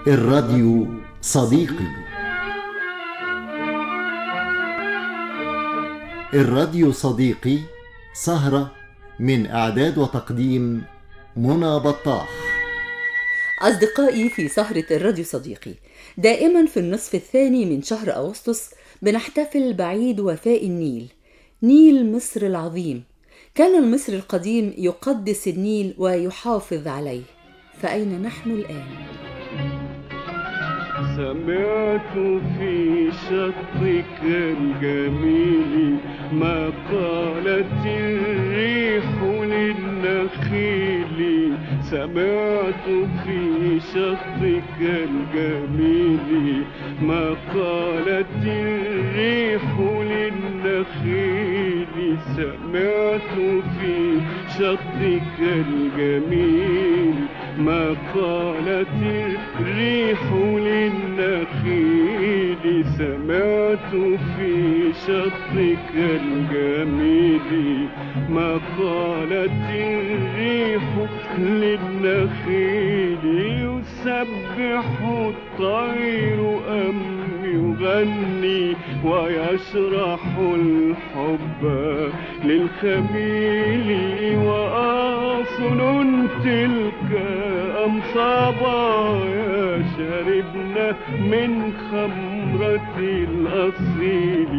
الراديو صديقي الراديو صديقي سهرة من إعداد وتقديم منى بطاح أصدقائي في سهرة الراديو صديقي دائما في النصف الثاني من شهر أغسطس بنحتفل بعيد وفاء النيل نيل مصر العظيم كان المصري القديم يقدس النيل ويحافظ عليه فأين نحن الآن؟ سمعت في شطك الجميل ما قالت الريح للنخيل سمعت في شطك الجميل ما قالت الريح للنخيل سمعت في شطك الجميل ما قالت الريح للنخيل سمعت في شطك الجميل ما قالت الريح للنخيل يسبح الطير أم يغني ويشرح الحب للخميل وأصل تلك أم صبايا شربنا من خمرة الأصيل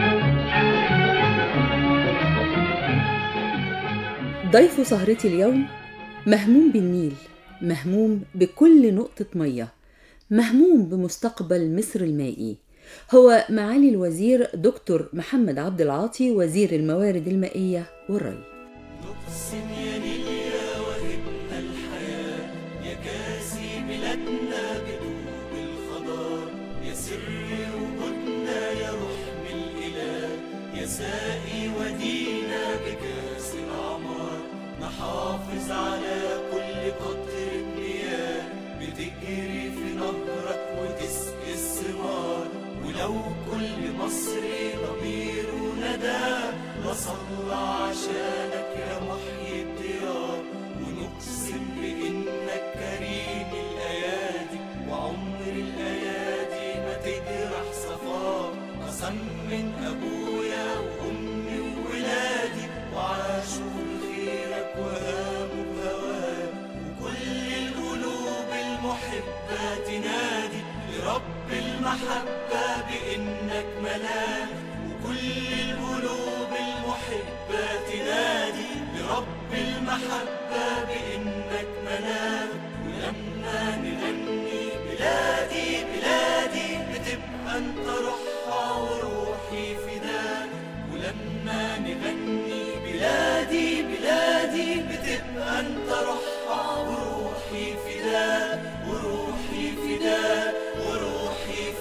ضيف سهرتي اليوم مهموم بالنيل مهموم بكل نقطة مية مهموم بمستقبل مصر المائي هو معالي الوزير دكتور محمد عبد العاطي وزير الموارد المائية والري نقسم يا نيل يا وهبنا الحياة يا كاسي بلادنا بطوب الخضار يا سر وجودنا يا رحم الإله يا سائي ودينا بكاس الأعمار نحافظ على كل قطرة مياه بتجري في نهرك وتسقي الثمار ولو كل مصري ضميره ندى لصلى عشانك يا محيي الديار ونقسم بإنك كريم الأيادي وعمر الأيادي ما تجرح صفار قسم من أبويا وأمي وولادي وعاشوا لخيرك وهاموا بهواك وكل القلوب المحبة تنادي لرب المحبة بإنك ملاك وكل القلوب المحبة تنادي لرب المحبة بإنك ملاك ولما نغني بلادي بلادي بتبقى انت روحها وروحي فداك ولما نغني بلادي بلادي بتبقى انت روحها وروحي فداك وروحي فداك وروحي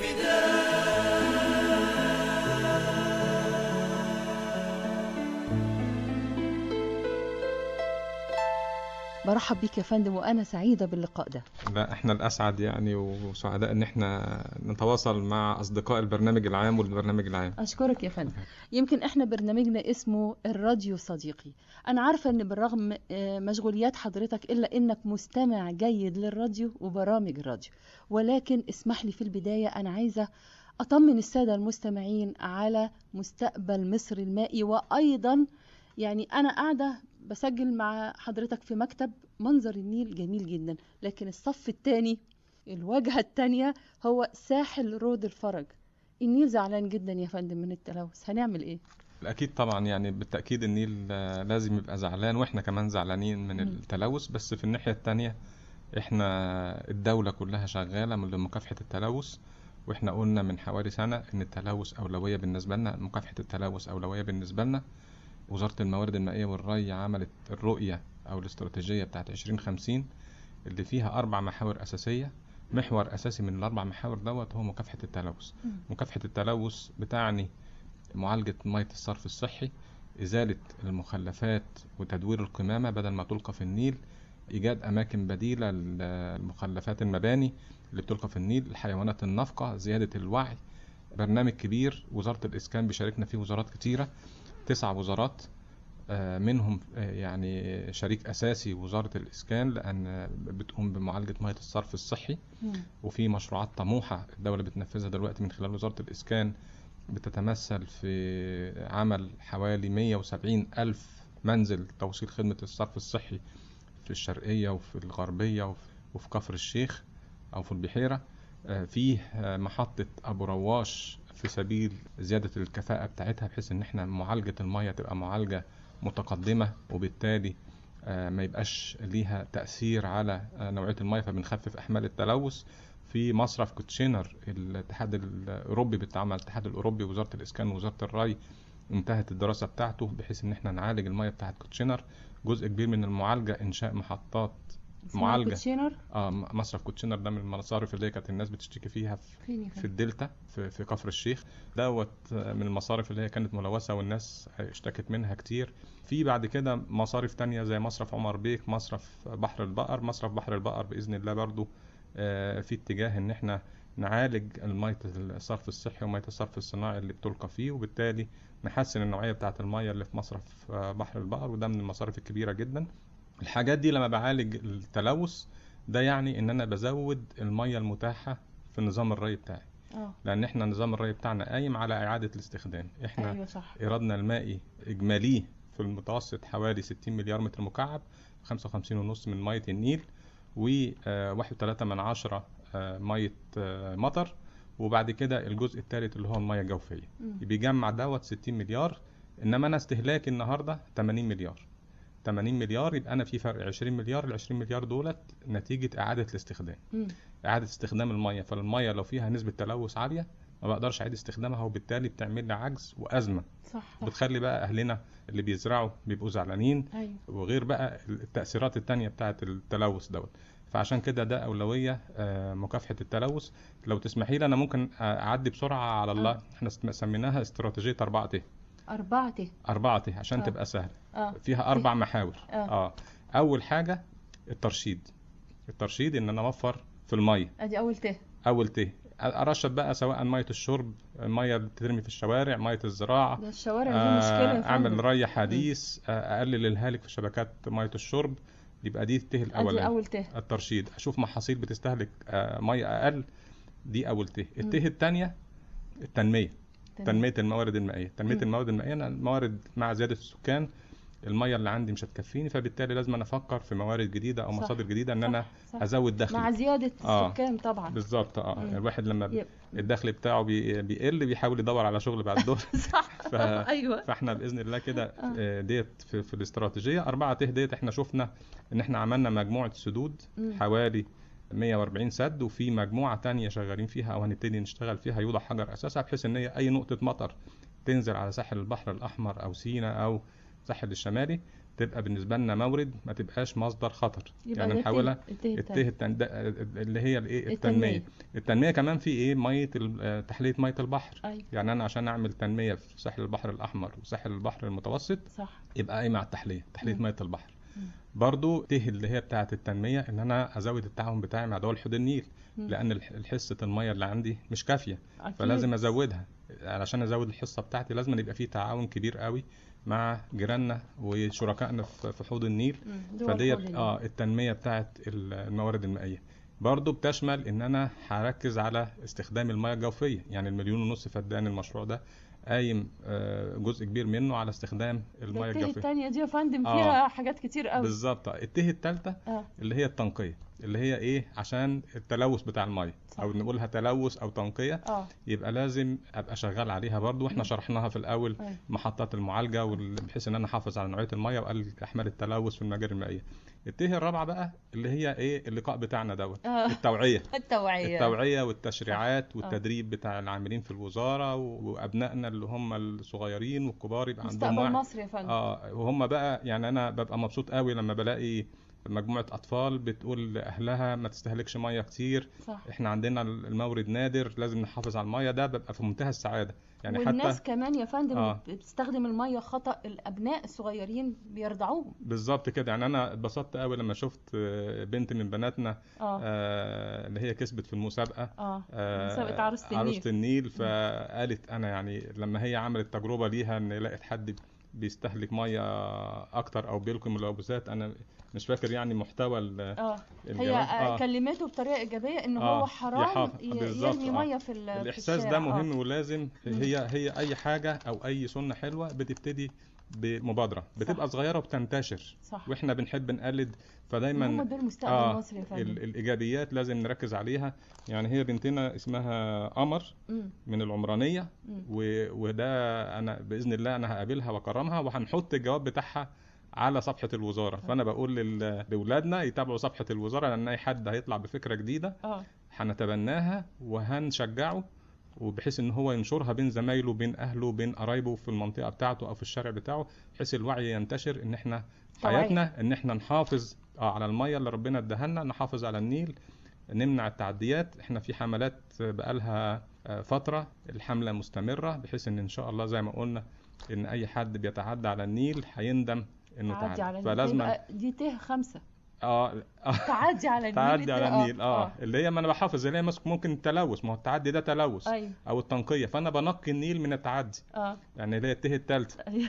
برحب بيك يا فندم وانا سعيده باللقاء ده لا احنا الاسعد يعني وسعداء ان احنا نتواصل مع اصدقاء البرنامج العام والبرنامج العام اشكرك يا فندم يمكن احنا برنامجنا اسمه الراديو صديقي انا عارفه ان بالرغم آه، مشغوليات حضرتك الا انك مستمع جيد للراديو وبرامج الراديو ولكن اسمح لي في البدايه انا عايزه اطمن الساده المستمعين على مستقبل مصر المائي وايضا يعني انا قاعده بسجل مع حضرتك في مكتب منظر النيل جميل جدا لكن الصف الثاني الواجهه الثانيه هو ساحل رود الفرج النيل زعلان جدا يا فندم من التلوث هنعمل ايه اكيد طبعا يعني بالتاكيد النيل آه، لازم يبقى زعلان واحنا كمان زعلانين من مم. التلوث بس في الناحيه التانية احنا الدوله كلها شغاله من لمكافحه التلوث واحنا قلنا من حوالي سنه ان التلوث اولويه بالنسبه لنا مكافحه التلوث اولويه بالنسبه لنا وزاره الموارد المائيه والري عملت الرؤيه او الاستراتيجيه بتاعت 2050 اللي فيها اربع محاور اساسيه محور اساسي من الاربع محاور دوت هو مكافحه التلوث مم. مكافحه التلوث بتعني معالجه ميه الصرف الصحي ازاله المخلفات وتدوير القمامه بدل ما تلقى في النيل ايجاد اماكن بديله للمخلفات المباني اللي بتلقى في النيل الحيوانات النافقه زياده الوعي برنامج كبير وزاره الاسكان بيشاركنا فيه وزارات كتيره تسع وزارات آه، منهم آه، يعني شريك أساسي وزارة الإسكان لأن بتقوم بمعالجة مياه الصرف الصحي مم. وفي مشروعات طموحة الدولة بتنفذها دلوقتي من خلال وزارة الإسكان بتتمثل في عمل حوالي 170 ألف منزل توصيل خدمة الصرف الصحي في الشرقية وفي الغربية وفي- وفي كفر الشيخ أو في البحيرة آه، فيه آه، محطة أبو رواش في سبيل زيادة الكفاءة بتاعتها بحيث إن احنا معالجة المية تبقى معالجة متقدمة وبالتالي آه، ما يبقاش ليها تأثير على آه، نوعية المية فبنخفف أحمال التلوث في مصرف كوتشينر الاتحاد الأوروبي بالتعاون مع الاتحاد الأوروبي ووزارة الإسكان ووزارة الري انتهت الدراسة بتاعته بحيث إن احنا نعالج المية بتاعت كوتشينر جزء كبير من المعالجة إنشاء محطات اسمها معالجة كوتشينر اه م- مصرف كوتشينر ده من المصارف اللي هي كانت الناس بتشتكي فيها في فين يا في فندم؟ الدلتا في, في كفر الشيخ دوت آه، من المصارف اللي هي كانت ملوثة والناس اشتكت منها كتير في بعد كده مصارف تانية زي مصرف عمر بيك مصرف بحر البقر مصرف بحر البقر بإذن الله برضو آه، في اتجاه ان احنا نعالج المية الصرف الصحي ومية الصرف الصناعي اللي بتلقى فيه وبالتالي نحسن النوعية بتاعة المية اللي في مصرف آه، بحر البقر وده من المصارف الكبيرة جدا الحاجات دي لما بعالج التلوث ده يعني ان انا بزود المية المتاحة في نظام الري بتاعي اه لان احنا نظام الري بتاعنا قايم على اعادة الاستخدام احنا ايوه صح ايرادنا المائي اجماليه في المتوسط حوالي 60 مليار متر مكعب 55 ونص من مية النيل و آه، واحد وتلاتة من عشرة آه، مية آه، مطر وبعد كده الجزء الثالث اللي هو المية الجوفية مم. بيجمع دوت 60 مليار انما انا استهلاكي النهارده 80 مليار 80 مليار يبقى انا في فرق 20 مليار ال 20 مليار دولت نتيجة اعادة الاستخدام مم. إعادة استخدام المية فالمية لو فيها نسبة تلوث عالية ما بقدرش أعيد استخدامها وبالتالي بتعمل لي عجز وأزمة صح صح بتخلي بقى أهلنا اللي بيزرعوا بيبقوا زعلانين ايوه وغير بقى التأثيرات التانية بتاعة التلوث دوت فعشان كده ده أولوية آه، مكافحة التلوث لو تسمحي لي أنا ممكن أعدي بسرعة على الله احنا اسم- سميناها استراتيجية أربعة ت أربعة ت أربعة ت عشان آه. تبقى سهلة اه فيها أربع محاور آه. اه أول حاجة الترشيد الترشيد إن أنا أوفر في المية ادي أول ت اول ت ارشد بقى سواء ميه الشرب ميه بترمي في الشوارع ميه الزراعه ده الشوارع دي آه، مشكلة يا اعمل فندم. ري حديث آه، اقلل الهالك في شبكات ميه الشرب يبقى دي الته ادي الاولاني أول ت الترشيد اشوف محاصيل بتستهلك آه، ميه اقل دي اول ته الته الثانيه التنميه تنميه الموارد المائيه تنميه مم. الموارد المائيه أنا الموارد مع زياده السكان الميه اللي عندي مش هتكفيني فبالتالي لازم أنا افكر في موارد جديده او صح، مصادر جديده ان صح، انا صح. ازود دخلي مع زيادة آه. السكان طبعا بالظبط اه مم. الواحد لما يب. الدخل بتاعه بي- بيقل بيحاول يدور على شغل بعد الظهر صح ف... ايوه فاحنا باذن الله كده آه، ديت في, في الاستراتيجيه أربعة ته ديت احنا شفنا ان احنا عملنا مجموعه سدود مم. حوالي 140 سد وفي مجموعه تانية شغالين فيها او هنبتدي نشتغل فيها يوضع حجر اساسها بحيث ان هي اي نقطه مطر تنزل على ساحل البحر الاحمر او سيناء او الساحل الشمالي تبقى بالنسبه لنا مورد ما تبقاش مصدر خطر يبقى يعني ده نحاولها الته الته الته التاني. التن... ده- اللي هي الايه التنمية. التنميه التنميه كمان في ايه ميه ال- آه، تحليه ميه البحر ايوه يعني انا عشان اعمل تنميه في ساحل البحر الاحمر وساحل البحر المتوسط صح يبقى قايمه على التحليه تحليه مم. ميه البحر مم. برضو ته اللي هي بتاعه التنميه ان انا ازود التعاون بتاعي مع دول حوض النيل مم. لان الح- الحصه الميه اللي عندي مش كافيه أكيد. فلازم ازودها علشان ازود الحصه بتاعتي لازم يبقى في تعاون كبير قوي مع جيراننا وشركائنا في في حوض النيل مم. دول فديت حوض النيل. اه التنميه بتاعت الموارد المائيه برضو بتشمل ان انا هركز على استخدام المياه الجوفيه يعني المليون ونص فدان المشروع ده قايم آه، جزء كبير منه على استخدام ده المياه الته الجوفيه التانية دي يا فندم آه. فيها حاجات كتير قوي بالظبط الته الثالثه اه اللي هي التنقيه اللي هي ايه عشان التلوث بتاع الميه صح. او نقولها تلوث او تنقيه اه يبقى لازم ابقى شغال عليها برضو واحنا شرحناها في الاول أيوة. محطات المعالجه وال- بحيث ان انا احافظ على نوعيه الميه واقلل احمال التلوث في المجاري المائيه الته الرابعه بقى اللي هي ايه اللقاء بتاعنا دوت آه. التوعيه التوعية التوعيه والتشريعات صح. آه. والتدريب بتاع العاملين في الوزاره و- وابنائنا اللي هم الصغيرين والكبار يبقى عندهم مستقبل وعي مصر يا فندم اه وهم بقى يعني انا ببقى مبسوط قوي لما بلاقي مجموعه اطفال بتقول لاهلها ما تستهلكش ميه كتير صح احنا عندنا المورد نادر لازم نحافظ على الميه ده ببقى في منتهى السعاده يعني والناس حتى كمان يا فندم آه. بتستخدم المية خطأ الأبناء الصغيرين بيرضعوهم بالظبط كده يعني انا اتبسطت قوي لما شفت آه، بنت من بناتنا اه آه، اللي هي كسبت في المسابقه اه آه، مسابقة عروسة النيل عروسة النيل فقالت انا يعني لما هي عملت تجربه ليها ان لقت حد بيستهلك ميه اكتر او بيلقي ملوثات انا مش فاكر يعني محتوى ال- اه هي الجواب. آه. آه. كلمته بطريقه ايجابيه ان آه، هو حرام يحاف- ي- بالظبط، يرمي آه. ميه في ال- في الاحساس الشارع. ده آه. مهم ولازم هي هي اي حاجه او اي سنه حلوه بتبتدي بمبادره بتبقى صغيره وبتنتشر صح. واحنا بنحب نقلد فدايما هم دول مستقبل آه مصر يا فندم ال- الايجابيات لازم نركز عليها يعني هي بنتنا اسمها قمر مم. من العمرانيه مم. و- وده انا باذن الله انا هقابلها واكرمها وهنحط الجواب بتاعها على صفحه الوزاره فانا بقول لل- لاولادنا يتابعوا صفحه الوزاره لان اي حد هيطلع بفكره جديده اه هنتبناها وهنشجعه وبحيث ان هو ينشرها بين زمايله بين اهله بين قرايبه في المنطقه بتاعته او في الشارع بتاعه بحيث الوعي ينتشر ان احنا توعية. حياتنا ان احنا نحافظ اه على الميه اللي ربنا اداها لنا نحافظ على النيل نمنع التعديات احنا في حملات بقالها آه، فتره الحمله مستمره بحيث ان ان شاء الله زي ما قلنا ان اي حد بيتعدى على النيل هيندم انه تعدي تعدى على النيل فلازم يبقى دي ته خمسة اه آه. تعدي على النيل تعدي على الت- النيل اه اللي هي ما انا بحافظ اللي هي مس- ممكن التلوث ما هو التعدي ده تلوث ايوه او التنقيه فانا بنقي النيل من التعدي اه يعني اللي هي الته الثالثه أيوة.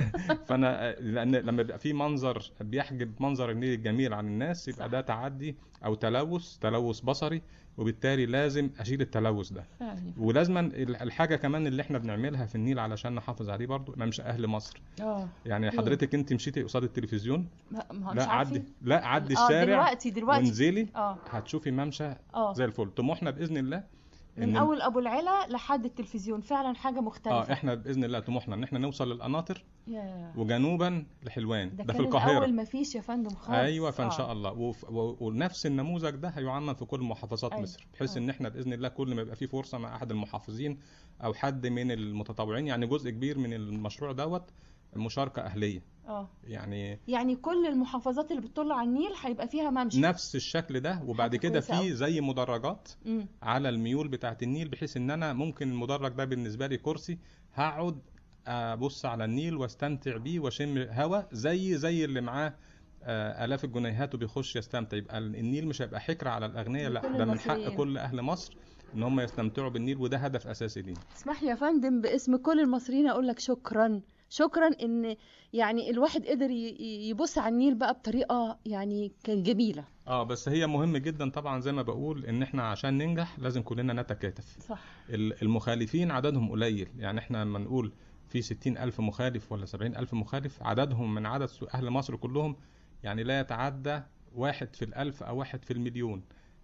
فانا لان لما يبقى في منظر بيحجب منظر النيل الجميل عن الناس يبقى صح. ده تعدي او تلوث تلوث بصري وبالتالي لازم اشيل التلوث ده فعلا ولازما ال- الحاجه كمان اللي احنا بنعملها في النيل علشان نحافظ عليه برضو ممشى اهل مصر اه يعني مم. حضرتك انت مشيتي قصاد التلفزيون ما ما هو مش لا عدي عارفين لا عدي اه الشارع دلوقتي دلوقتي وانزلي اه هتشوفي ممشى اه زي الفل طموحنا باذن الله من إن- اول ابو العلا لحد التلفزيون فعلا حاجه مختلفه اه احنا باذن الله طموحنا ان احنا نوصل للقناطر ياه. وجنوبا لحلوان ده, ده, كان في القاهره الاول ما فيش يا فندم خالص ايوه فان آه. شاء الله وف... و... ونفس النموذج ده هيعمم في كل محافظات أيوة. مصر بحيث آه. ان احنا باذن الله كل ما يبقى في فرصه مع احد المحافظين او حد من المتطوعين يعني جزء كبير من المشروع دوت مشاركه اهليه اه يعني يعني كل المحافظات اللي بتطل على النيل هيبقى فيها ممشى نفس الشكل ده وبعد حاجة كده كويسة أوي. في زي مدرجات مم. على الميول بتاعت النيل بحيث ان انا ممكن المدرج ده بالنسبه لي كرسي هقعد ابص على النيل واستمتع بيه واشم هوا زي زي اللي معاه آه، الاف الجنيهات وبيخش يستمتع يبقى النيل مش هيبقى حكر على الاغنياء لا لكل ده من حق المصريين. كل اهل مصر ان هم يستمتعوا بالنيل وده هدف اساسي لينا اسمح لي يا فندم باسم كل المصريين اقول لك شكرا شكرا ان يعني الواحد قدر ي- ي- يبص على النيل بقى بطريقه يعني كان جميله اه بس هي مهم جدا طبعا زي ما بقول ان احنا عشان ننجح لازم كلنا نتكاتف صح ال- المخالفين عددهم قليل يعني احنا لما نقول في ستين ألف مخالف ولا سبعين ألف مخالف عددهم من عدد سو- أهل مصر كلهم يعني لا يتعدى واحد في الألف أو واحد في المليون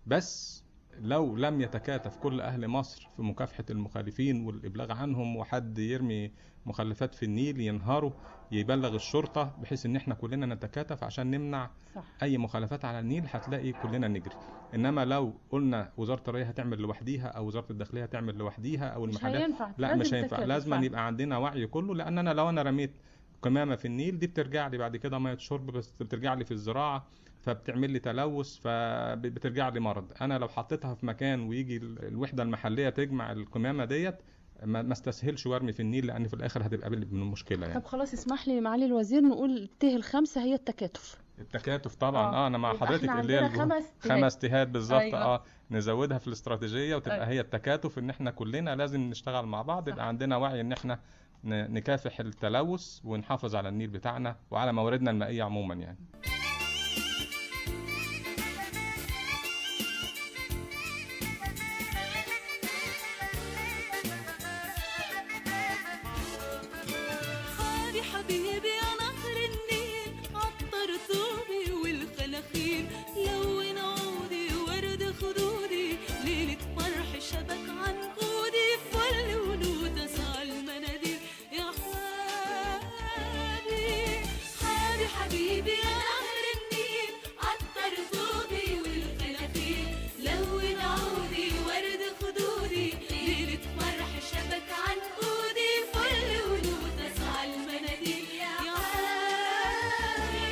بس لو لم يتكاتف كل أهل مصر في مكافحة المخالفين والإبلاغ عنهم وحد يرمي مخلفات في النيل ينهاروا يبلغ الشرطة بحيث إن احنا كلنا نتكاتف عشان نمنع صح اي مخالفات على النيل هتلاقي كلنا نجري انما لو قلنا وزاره الري هتعمل لوحديها او وزاره الداخليه هتعمل لوحديها او مش المحلات هينفع لا لازم مش هينفع تكاتف لازم فعلا. يبقى عندنا وعي كله لان انا لو انا رميت قمامه في النيل دي بترجع لي بعد كده ميه شرب بس بترجع لي في الزراعه فبتعمل لي تلوث فبترجع لي مرض انا لو حطيتها في مكان ويجي ال- الوحده المحليه تجمع القمامه ديت ما ما استسهلش وارمي في النيل لان في الاخر هتبقى من المشكله يعني طب خلاص اسمح لي معالي الوزير نقول الته الخمسه هي التكاتف التكاتف طبعا آه. اه, انا مع يبقى حضرتك إحنا اللي هي عندنا الجهود- خمس تهات. خمس تهات بالظبط أيوة. اه نزودها في الاستراتيجيه وتبقى أيوة. هي التكاتف ان احنا كلنا لازم نشتغل مع بعض صح. يبقى عندنا وعي ان احنا ن- نكافح التلوث ونحافظ على النيل بتاعنا وعلى مواردنا المائيه عموما يعني خالي حبيبي يا نهر النيل عطر ثوبي والخلاخيل لون عودي ورد خدودي ليلة فرح شبك عنقودي فل ولوتس على المناديل يا حالي حالي حبيبي يا نهر النيل عطر ثوبي والخلاخيل لون عودي ورد خدودي ليلة فرح شبك عنقودي فل ولوتس على المناديل يا حالي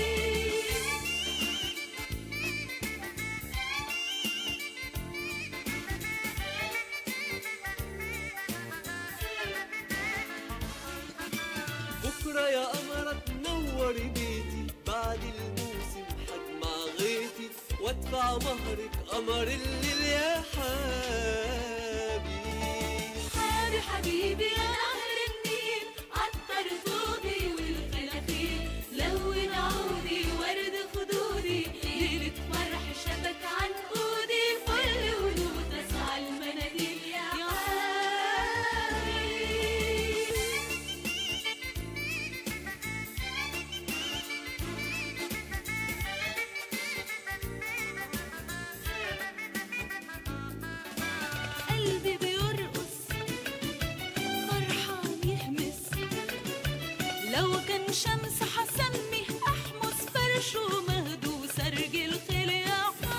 بكرة يا قمرة تنوري بيتي بعد الموسم حجمع غيتي وادفع مهرك قمر الليل يا حبيبي حالي حبيبي يا نهر النيل عطر ثوبي شمس حسمي احمس فرش ومهدو سرج الخيل يا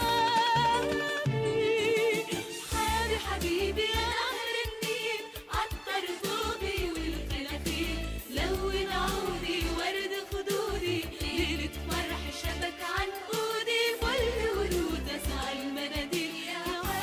حبيبي حالي حبيبي يا نهر النيل عطر ثوبي والخلافيل لون عودي ورد خدودي ليلة فرح شبك عنقودي فل ورود اسعى المناديل يا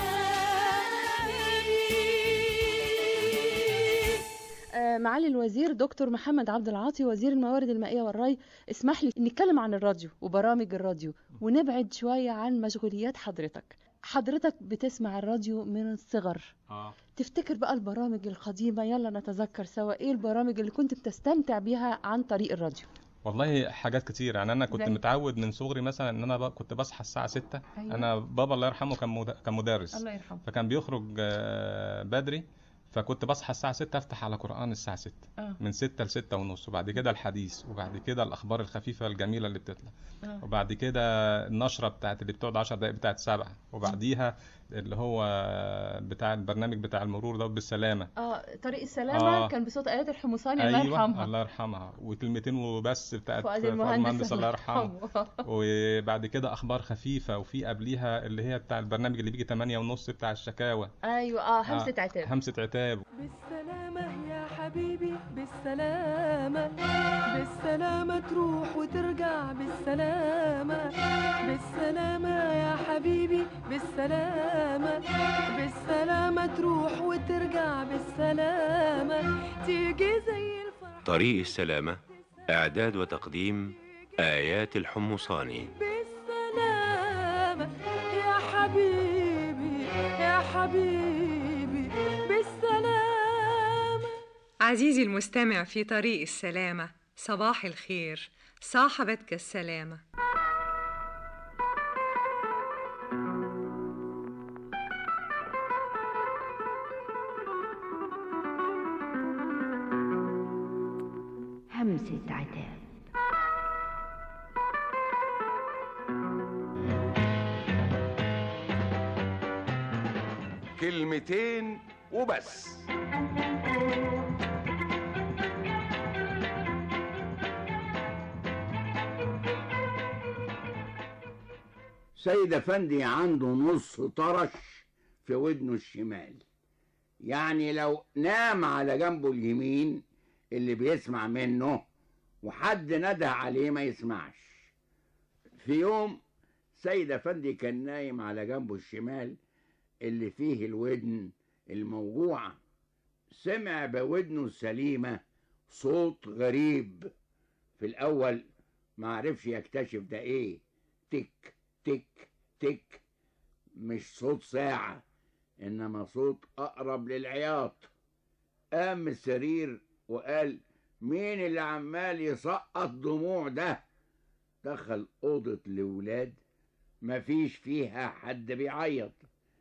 حبيبي آه، معالي الوزير دكتور محمد عبد العاطي وزير الموارد المائية والري اسمح لي نتكلم عن الراديو وبرامج الراديو ونبعد شوية عن مشغوليات حضرتك حضرتك بتسمع الراديو من الصغر اه تفتكر بقى البرامج القديمة يلا نتذكر سوا ايه البرامج اللي كنت بتستمتع بيها عن طريق الراديو والله حاجات كتير يعني انا كنت زي؟ متعود من صغري مثلا ان انا بقى كنت بصحى الساعه 6 أيوة. انا بابا الله يرحمه كان مد- كان مدرس الله يرحمه فكان بيخرج آه، بدري فكنت بصحى الساعة 6 افتح على قرآن الساعة 6 اه من 6 ل 6 ونص وبعد كده الحديث وبعد كده الأخبار الخفيفة الجميلة اللي بتطلع آه. وبعد كده النشرة بتاعت اللي بتقعد 10 دقايق بتاعت سبعة وبعديها اللي هو بتاع البرنامج بتاع المرور ده بالسلامة اه طريق السلامة آه. كان بصوت آيات الحمصاني الله أيوة يرحمها الله يرحمها وكلمتين وبس بتاعت فؤاد فؤاد المهندس الله يرحمه يرحمه. وبعد كده أخبار خفيفة وفي قبليها اللي هي بتاع البرنامج اللي بيجي 8 ونص بتاع الشكاوى ايوه اه همسة آه، عتاب همسة عتاب بالسلامة يا حبيبي بالسلامة بالسلامة تروح وترجع بالسلامة بالسلامة يا حبيبي بالسلامة بالسلامة تروح وترجع بالسلامة تيجي زي الفرح طريق السلامة إعداد وتقديم آيات الحمصاني بالسلامة يا حبيبي يا حبيبي بالسلامة عزيزي المستمع في طريق السلامة صباح الخير صاحبتك السلامة همسة عتاب كلمتين وبس سيد افندي عنده نص طرش في ودنه الشمال يعني لو نام على جنبه اليمين اللي بيسمع منه وحد نده عليه ما يسمعش في يوم سيد افندي كان نايم على جنبه الشمال اللي فيه الودن الموجوعة سمع بودنه السليمة صوت غريب في الأول ما عرفش يكتشف ده إيه تك تك تك مش صوت ساعة إنما صوت أقرب للعياط قام من السرير وقال مين اللي عمال يسقط دموع ده دخل أوضة الولاد مفيش فيها حد بيعيط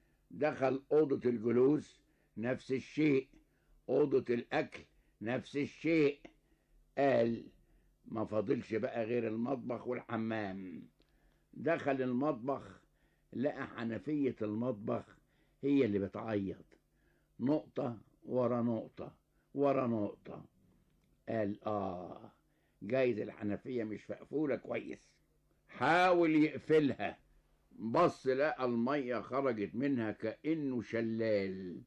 دخل أوضة الجلوس نفس الشيء أوضة الأكل نفس الشيء قال ما فاضلش بقى غير المطبخ والحمام دخل المطبخ لقى حنفية المطبخ هي اللي بتعيط نقطة ورا نقطة ورا نقطة قال آه جايز الحنفية مش مقفولة كويس حاول يقفلها بص لقى المية خرجت منها كأنه شلال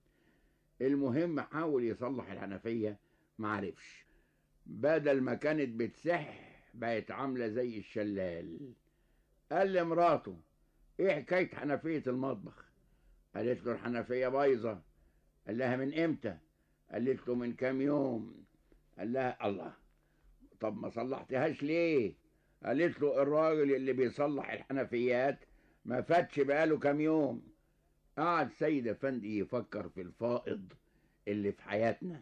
المهم حاول يصلح الحنفية معرفش بدل ما كانت بتسح بقت عاملة زي الشلال قال لمراته ايه حكاية حنفية المطبخ قالت له الحنفية بايظة قال لها من امتى قالت له من كام يوم قال لها الله طب ما صلحتهاش ليه قالت له الراجل اللي بيصلح الحنفيات ما فاتش بقاله كام يوم قعد سيد افندي يفكر في الفائض اللي في حياتنا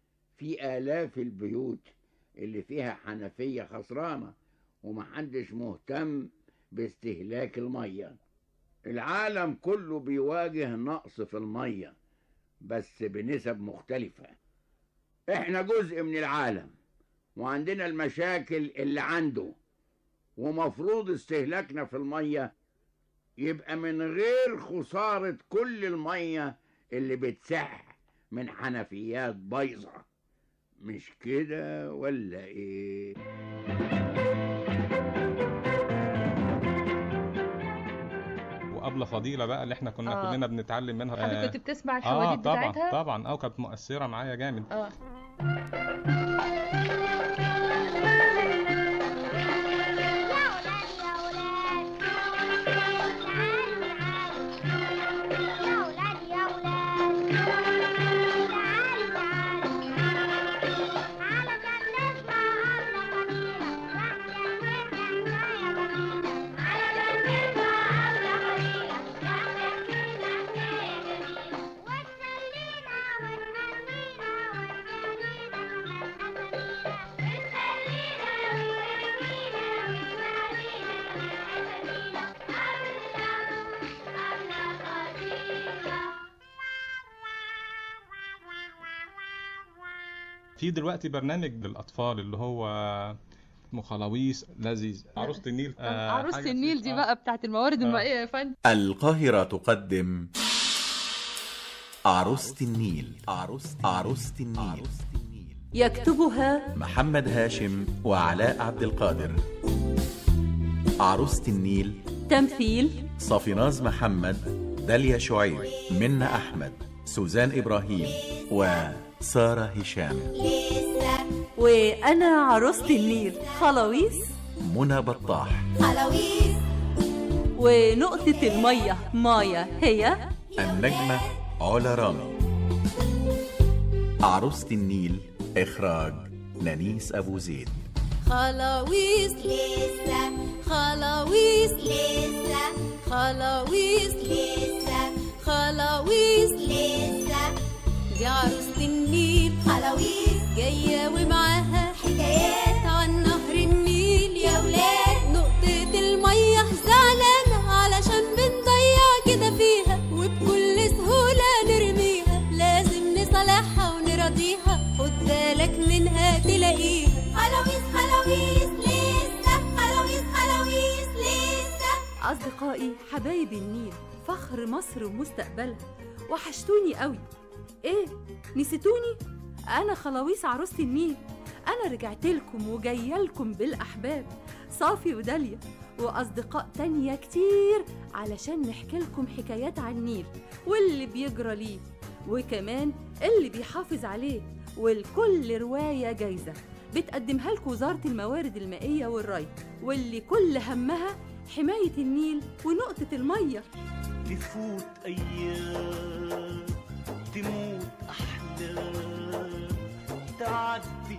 في آلاف البيوت اللي فيها حنفية خسرانة ومحدش مهتم باستهلاك المية العالم كله بيواجه نقص في المية بس بنسب مختلفة احنا جزء من العالم وعندنا المشاكل اللي عنده ومفروض استهلاكنا في المية يبقى من غير خسارة كل المية اللي بتسح من حنفيات بايظة مش كده ولا ايه وابله فضيله بقى اللي احنا كنا آه. كلنا بنتعلم منها حضرتك آه، كنت بتسمع اه الحواديت طبعا بتاعتها طبعا اه كانت مؤثره معايا جامد اه في دلوقتي برنامج للاطفال اللي هو اسمه خلاويص لذيذ عروسه النيل آه، عروسة حاجة النيل دي بقى بتاعت الموارد المائية يا فندم القاهرة تقدم عروسة النيل عروسة عروسة النيل يكتبها محمد هاشم وعلاء عبد القادر عروسة النيل تمثيل صافيناز محمد داليا شعيب منى أحمد سوزان إبراهيم وسارة هشام وأنا عروسة النيل خلاويص منى بطاح خلاويص ونقطة المية مايا هي النجمة علا رامي عروسة النيل إخراج نانيس أبو زيد خلاويص لسه خلاويص لسه خلاويص لسه خلاويص لسه دي عروسة النيل خلاويص جاية ومعاها حكايات عن نهر النيل يا ولاد نقطة المية زعلانة علشان بنضيع كده فيها وبكل سهولة نرميها لازم نصالحها ونراضيها خد بالك منها تلاقيها خلاويص خلاويص لسه خلاويص خلاويص لسه أصدقائي حبايب النيل فخر مصر ومستقبلها وحشتوني قوي إيه نسيتوني أنا خلاويص عروسة النيل أنا رجعت لكم وجاية لكم بالأحباب صافي وداليا وأصدقاء تانية كتير علشان نحكي لكم حكايات عن النيل واللي بيجرى ليه وكمان اللي بيحافظ عليه والكل رواية جايزة بتقدمها لكم وزارة الموارد المائية والري واللي كل همها حماية النيل ونقطة المية تفوت أيام تموت أحلام تعدي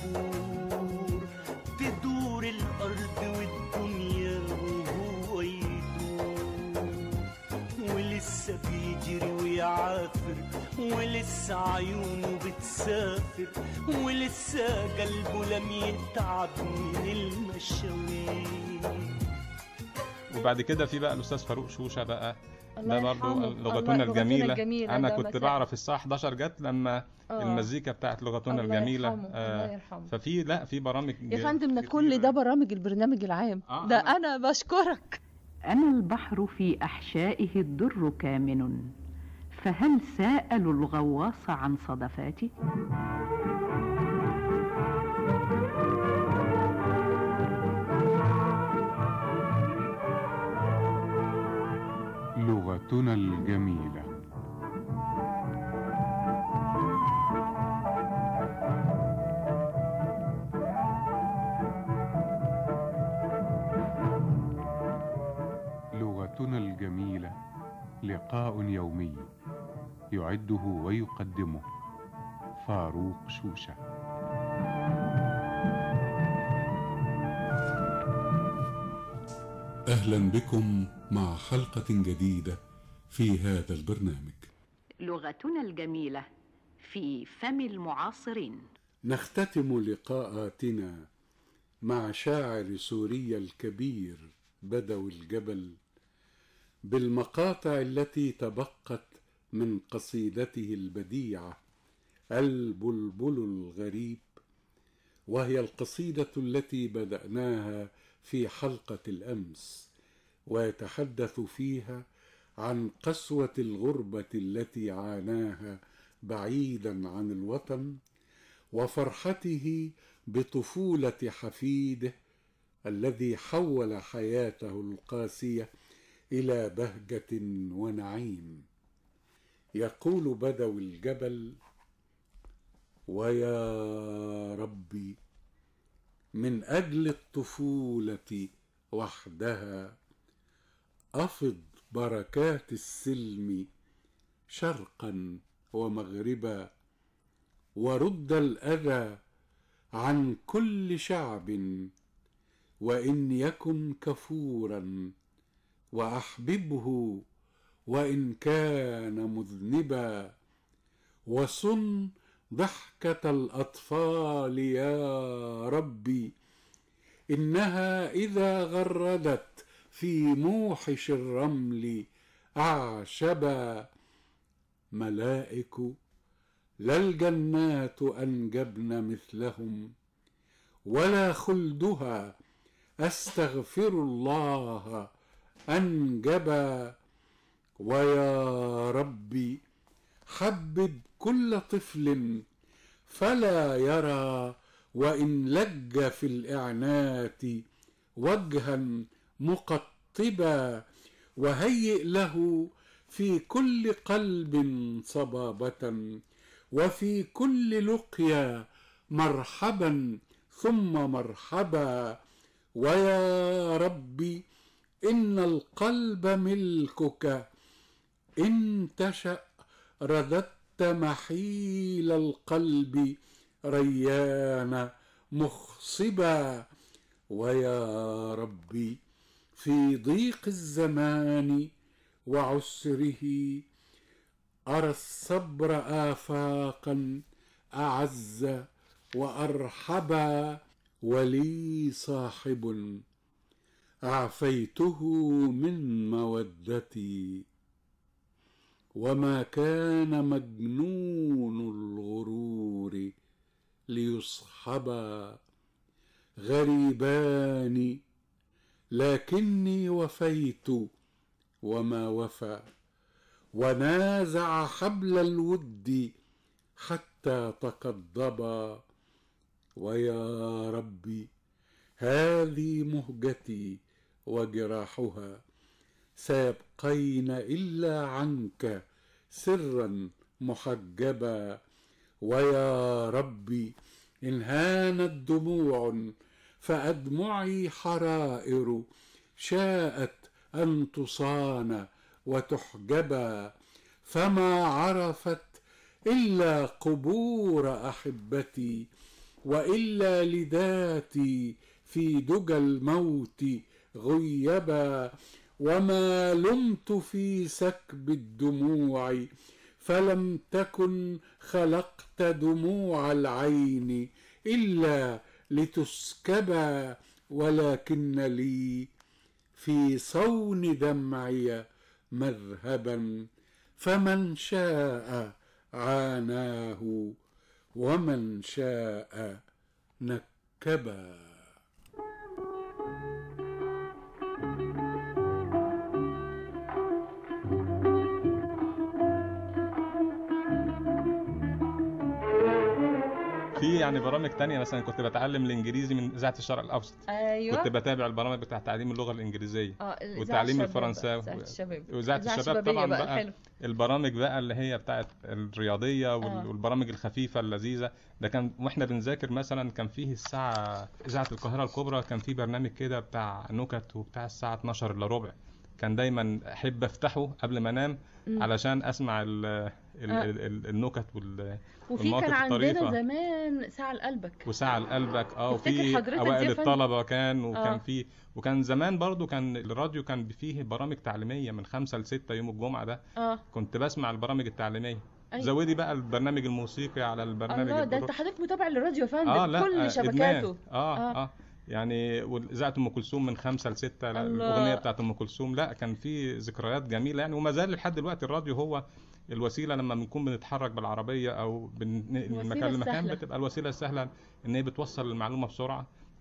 شهور تدور الأرض والدنيا وهو يدور ولسه بيجري ويعافر ولسه عيونه بتسافر ولسه قلبه لم يتعب من المشاوير وبعد كده في بقى الاستاذ فاروق شوشه بقى الله ده برضو يرحمه. لغتنا الله- لغتنا الجميله الجميلة انا ده كنت مساء. بعرف الساعه 11 جت لما آه. المزيكا بتاعت لغتنا الله الجميله يرحمه، الله يرحمه. ففي لا في برامج يا فندم ده كل ده برامج البرنامج العام ده أنا بشكرك أنا البحر في أحشائه الدر كامن فهل سألوا الغواص عن صدفاتي؟ لغتنا الجميلة لغتنا الجميلة لقاء يومي يعده ويقدمه فاروق شوشه اهلا بكم مع حلقه جديده في هذا البرنامج لغتنا الجميلة في فم المعاصرين نختتم لقاءاتنا مع شاعر سوريا الكبير بدوي الجبل بالمقاطع التي تبقت من قصيدته البديعه البلبل الغريب وهي القصيده التي بداناها في حلقه الامس ويتحدث فيها عن قسوه الغربه التي عاناها بعيدا عن الوطن وفرحته بطفولة حفيده الذي حول حياته القاسية إلى بهجة ونعيم يقول بدوي الجبل ويا ربي من أجل الطفولة وحدها أفض بركات السلم شرقا ومغربا ورد الأذى عن كل شعب وإن يكن كفورا وأحببه وإن كان مذنبا وصن ضحكة الأطفال يا ربي إنها إذا غردت في موحش الرمل أعشبا ملائك لا الجنات أنجبن مثلهم ولا خلدها أستغفر الله أنجبا ويا ربي حبب كل طفل فلا يرى وإن لج في الإعنات وجها مقطبا وهيئ له في كل قلب صبابة وفي كل لقيا مرحبا ثم مرحبا ويا ربي إن القلب ملكك إن تشأ رددت محيل القلب ريان مخصبا ويا ربي في ضيق الزمان وعسره أرى الصبر آفاقا أعز وأرحبا ولي صاحب أعفيته من مودتي وما كان مجنون الغرور ليصحبا غريبان لكني وفيت وما وفى ونازع حبل الود حتى تقضبا ويا ربي هذه مهجتي وجراحها سيبقين الا عنك سرا محجبا ويا ربي ان هانت دموع فادمعي حرائر شاءت ان تصان وتحجبا فما عرفت الا قبور احبتي والا لذاتي في دجى الموت غيبا وما لمت في سكب الدموع فلم تكن خلقت دموع العين الا لتسكبا ولكن لي في صون دمعي مذهبا فمن شاء عاناه ومن شاء نكبا في يعني برامج تانية مثلا كنت بتعلم الانجليزي من اذاعه الشرق الاوسط ايوه كنت بتابع البرامج بتاع تعليم اللغه الانجليزيه اه الإذاعة والتعليم الشباب بقى، الفرنساوي إذاعة الشباب. واذاعه إذاعة الشباب شبابية طبعا بقى، بقى, حلو. البرامج بقى اللي هي بتاعت الرياضيه وال- آه. والبرامج الخفيفه اللذيذه ده كان واحنا بنذاكر مثلا كان فيه الساعه اذاعه القاهره الكبرى كان فيه برنامج كده بتاع نكت وبتاع الساعه 12 الا ربع كان دايما احب افتحه قبل ما انام مم. علشان علشان اسمع ال ال آه. ال ال النكت وال وفي والمواقف كان عندنا الطريفة. زمان ساعة لقلبك وساعة لقلبك اه تفتكر وفي حضرتك دي اوائل يا فندم؟ الطلبة كان وكان آه. في وكان زمان برضو كان الراديو كان فيه برامج تعليمية من خمسة لستة يوم الجمعة ده اه كنت بسمع البرامج التعليمية أيوة. زودي بقى البرنامج الموسيقي على البرنامج الله ده البرو- انت حضرتك متابع للراديو يا فندم اه لا كل آه، شبكاته إدمان. اه اه, آه. يعني واذاعه ام كلثوم من خمسة لستة لا، الله. الاغنيه بتاعت ام كلثوم لا كان في ذكريات جميله يعني وما زال لحد دلوقتي الراديو هو الوسيله لما بنكون بنتحرك بالعربيه او بننقل من الوسيلة مكان لمكان السهلة. بتبقى الوسيله السهله ان هي بتوصل المعلومه بسرعه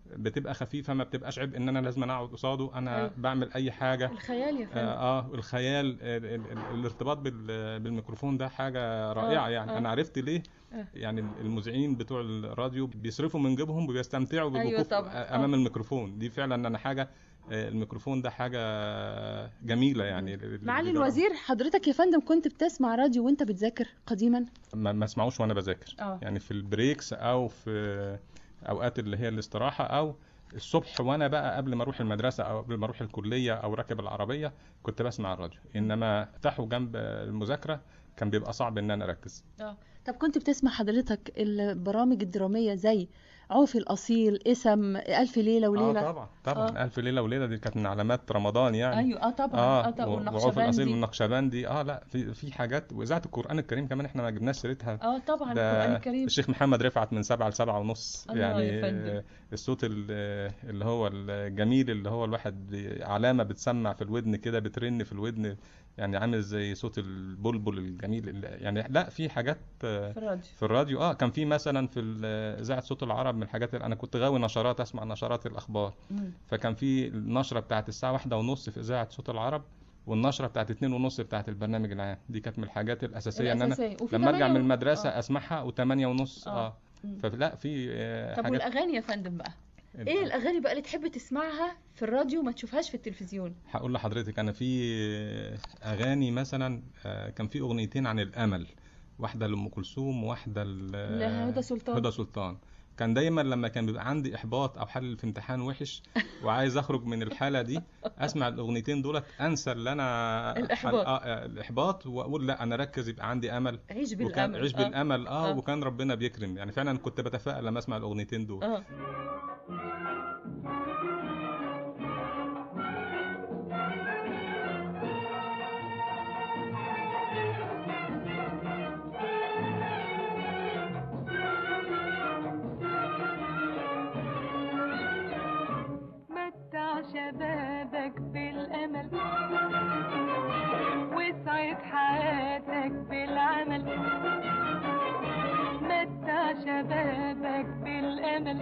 بتبقى خفيفه ما بتبقاش عبء ان انا لازم أنا اقعد قصاده انا أيوة. بعمل اي حاجه الخيال يا فندم اه, آه الخيال ال- ال- ال- الارتباط بال- بالميكروفون ده حاجه رائعه آه، يعني آه. انا عرفت ليه آه. يعني المذيعين بتوع الراديو بيصرفوا من جيبهم وبيستمتعوا أيوة بالوقوف طبعا. امام آه. الميكروفون دي فعلا انا حاجه آه، الميكروفون ده حاجه جميله يعني اللي معالي بيجرب. الوزير حضرتك يا فندم كنت بتسمع راديو وانت بتذاكر قديما ما ما اسمعوش وانا بذاكر آه. يعني في البريكس او في اوقات اللي هي الاستراحه او الصبح وانا بقى قبل ما اروح المدرسه او قبل ما اروح الكليه او راكب العربيه كنت بسمع الراديو انما افتحه جنب المذاكره كان بيبقى صعب ان انا اركز اه طب كنت بتسمع حضرتك البرامج الدرامية زي عوفي الأصيل اسم ألف ليلة وليلة اه طبعا طبعا آه. الف ليله وليله دي كانت من علامات رمضان يعني أيوة اه طبعا اه, اه طبعا و- وعوف والنقشبندي الاصيل والنقشبندي اه لا في في حاجات واذاعه القران الكريم كمان احنا ما جبناش سيرتها اه طبعا ده القرآن الكريم الشيخ محمد رفعت من سبعة لسبعة ونص الله يا يعني فندم. آه، الصوت ال- اللي هو الجميل اللي هو الواحد بي- علامة بتسمع في الودن كده بترن في الودن يعني عامل زي صوت البلبل الجميل ال- يعني لا في حاجات آه، في الراديو في الراديو اه كان في مثلا في ال- اذاعه صوت العرب من الحاجات اللي انا كنت غاوي نشرات اسمع نشرات الاخبار مم. فكان في النشره بتاعت الساعه واحدة ونص في اذاعه صوت العرب والنشره بتاعت اتنين ونص بتاعت البرنامج العام دي كانت من الحاجات الاساسيه ان انا الأساسية. وفي لما ارجع تمانية من و- المدرسه آه. اسمعها وتمانية ونص آه. اه مم. فلا في آه، طب حاجات والأغاني يا فندم بقى ال- ايه الأغاني بقى اللي تحب تسمعها في الراديو ما تشوفهاش في التلفزيون هقول لحضرتك انا في اغاني مثلا آه، كان في اغنيتين عن الامل واحده لام كلثوم وواحده ل- لهدى سلطان. هدى سلطان كان دايما لما كان بيبقى عندي احباط او حل في امتحان وحش وعايز اخرج من الحاله دي اسمع الاغنيتين دولت انسى اللي انا الإحباط. آه آه، الاحباط واقول لا انا اركز يبقى عندي امل عيش وكان بالأمل عيش آه. بالامل اه, آه. وكان ربنا بيكرم يعني فعلا كنت بتفائل لما اسمع الاغنيتين دول اه متع شبابك بالأمل واسعد حياتك بالعمل متع شبابك بالأمل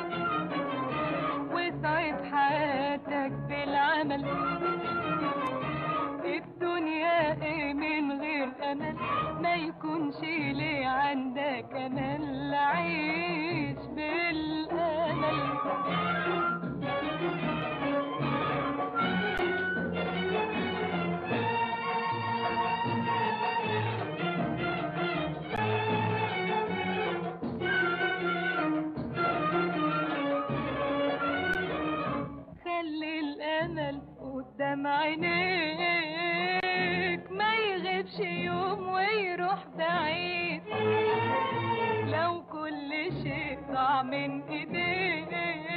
واسعد حياتك بالعمل الدنيا ايه من غير امل ما يكونش ليه عندك امل عيش بالامل خلي الامل قدام عينيك ما يغيبش يوم ويروح بعيد لو كل شيء ضاع من ايديك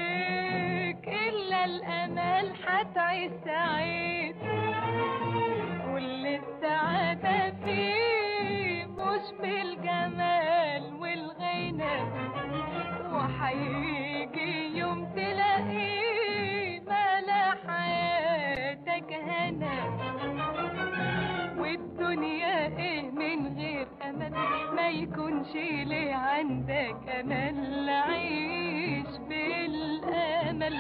الا الامل هتعيش سعيد كل السعادة فيه مش بالجمال والغنى وحيجي يوم تلاقيه ملا حياتك هنا والدنيا ايه من غير امل ما يكونش ليه عندك امل عيش بالامل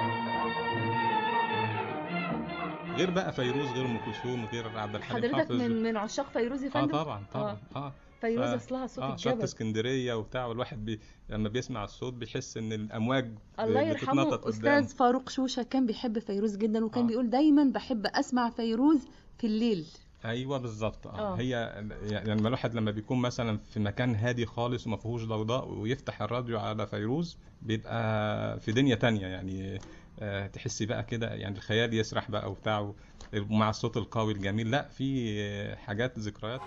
غير بقى فيروز غير ام كلثوم غير عبد الحليم حضرتك حافظ من من عشاق فيروز يا اه فندم طبعا طبعا اه فيروز ف- اصلها صوت اه شط الجبل اسكندريه وبتاع والواحد بي... لما بيسمع الصوت بيحس ان الامواج ب- الله يرحمه بتتنطط قدامه استاذ فاروق شوشه كان بيحب فيروز جدا وكان آه. بيقول دايما بحب اسمع فيروز في الليل ايوه بالظبط اه آه. هي يعني لما الواحد لما بيكون مثلا في مكان هادي خالص وما فيهوش ضوضاء ويفتح الراديو على فيروز بيبقى في دنيا تانية يعني آه، تحسي بقى كده يعني الخيال يسرح بقى وبتاع ومع الصوت القوي الجميل لا في آه، حاجات ذكريات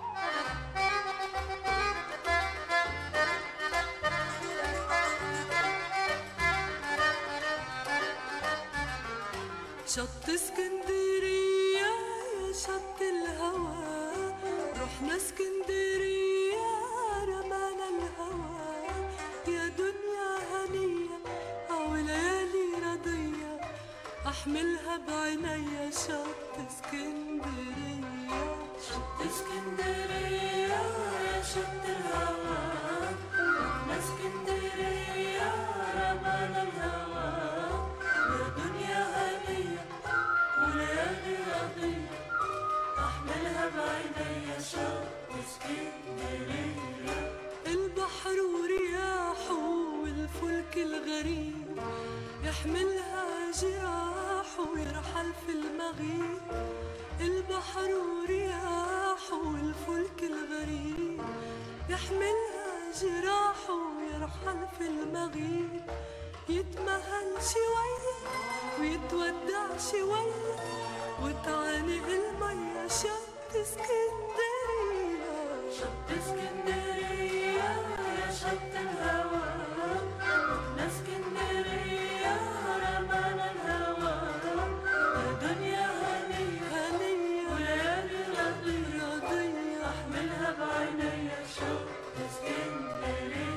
شط اسكندرية يا شط الهوى رحنا اسكندرية رمانا الهوى يا دنيا هنية أو ليالي رضية أحملها بعينيا شط اسكندرية شط اسكندرية يا شط الهوى رحنا اسكندرية رمانا الهوى المغيب البحر ورياحه والفلك الغريب يحملها جراحه ويرحل في المغيب يتمهل شوية ويتودع شوية وتعانق المية شط اسكندرية شط اسكندرية يا شط الهوى رحنا اسكندرية رمانا الهوى يا دنيا هنية هنية وليالي رضية رضية احملها بعينيا شط اسكندرية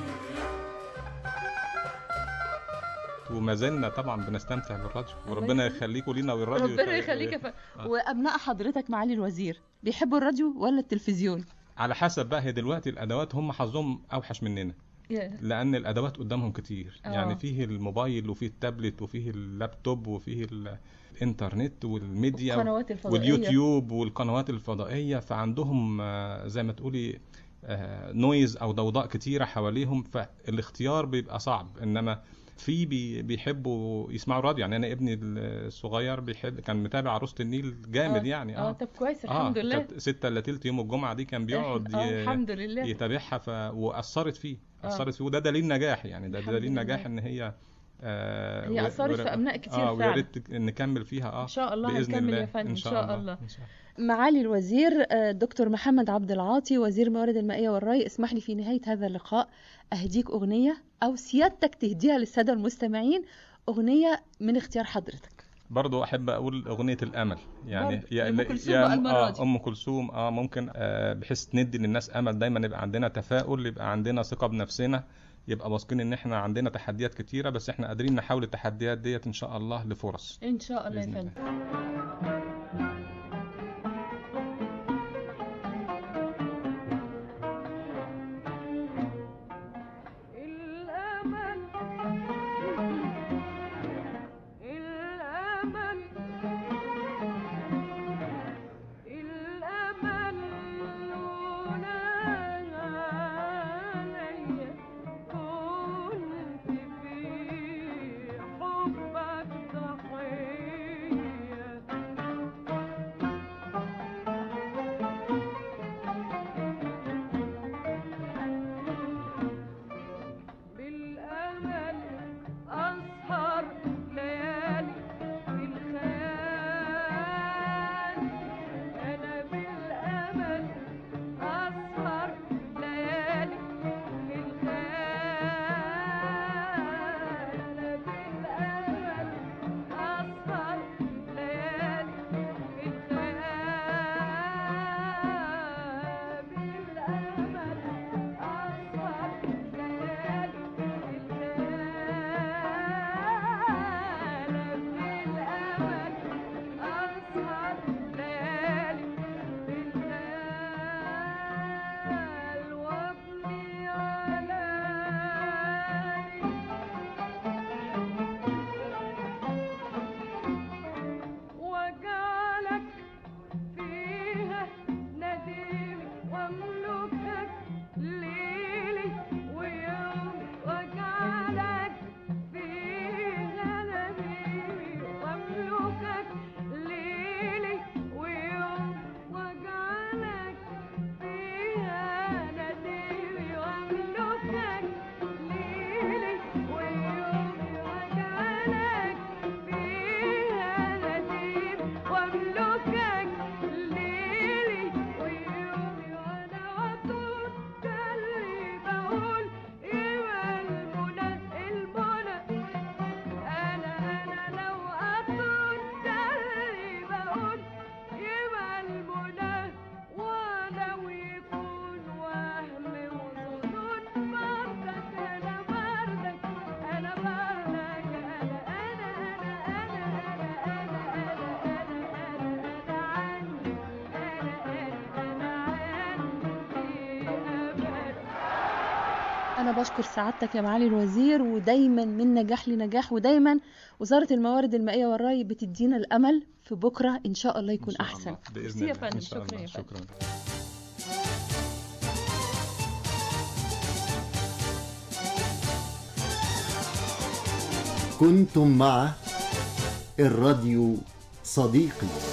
وما زلنا طبعا بنستمتع بالراديو وربنا يخليكم لينا والراديو ربنا يخلي- يخليك يا فندم آه. وابناء حضرتك معالي الوزير بيحبوا الراديو ولا التلفزيون على حسب بقى هي دلوقتي الادوات هم حظهم اوحش مننا يا. لان الادوات قدامهم كتير آه. يعني فيه الموبايل وفيه التابلت وفيه اللابتوب وفيه الانترنت والميديا والقنوات الفضائية. واليوتيوب والقنوات الفضائيه فعندهم آه، زي ما تقولي نويز او ضوضاء كتيره حواليهم فالاختيار بيبقى صعب انما في بي- بيحبوا يسمعوا راديو يعني انا ابني الصغير بيحب كان متابع عروسه النيل جامد آه. يعني اه طب كويس الحمد لله كانت ستة الا تلت يوم الجمعة دي كان بيقعد آه، ي- الحمد لله. يتابعها ف... وأثرت فيه آه. أثرت فيه وده دليل نجاح يعني ده الحمد دليل لله. نجاح إن هي آه هي و- أثرت ور- في أبناء كتير اه ويا فعلا. ريت نكمل فيها اه ان شاء الله بإذن هنكمل الله يا فندم إن شاء الله إن شاء الله. معالي الوزير آه، دكتور محمد عبد العاطي وزير الموارد المائية والري اسمح لي في نهاية هذا اللقاء أهديك أغنية أو سيادتك تهديها للسادة المستمعين أغنية من اختيار حضرتك برضو احب اقول اغنيه الامل يعني برضو. أم كلثوم بقى المرة آه دي. ام كلثوم اه ممكن آه بحيث ندي للناس امل دايما يبقى عندنا تفاؤل يبقى عندنا ثقه بنفسنا يبقى واثقين ان احنا عندنا تحديات كتيره بس احنا قادرين نحول التحديات ديت ان شاء الله لفرص إن شاء الله يا بإذن الله. فندم الأمل الأمل الأمل ونانا عليا كنت في حبك ضحية بالأمل أسهر ليالي في الخيال أنا بالأمل أسهر ليالي في الخيال أنا بالأمل أسهر ليالي في الخيال بالأمل أسهر ليالي في الخيال بالأمل أسهر ليالي في الخيال وابني وجعلك فيها نديم واملكك ليلي ويوم وجعلك فيها نديم واملكك ليلي ويوم وجعلك فيها نديم واملكك ليلي ويوم وجعلك فيها نديم واملكك ليلي ويومي وانا وطول اللي بقول يبقى المنى المنى انا انا لو اطول اللي بقول يبقى المنى ولو يكون وهم وظنون برضك انا بردك انا بردك انا انا انا انا انا انا انا انا انا عني انا انا انا عندي امل أنا بشكر سعادتك يا معالي الوزير ودايما من نجاح لنجاح ودايما وزارة الموارد المائية والري بتدينا الأمل في بكرة إن شاء الله يكون أحسن باذن ميرسي يا الله فندم ان شاء شكرا الله يا فندم شكرا كنتم مع الراديو صديقي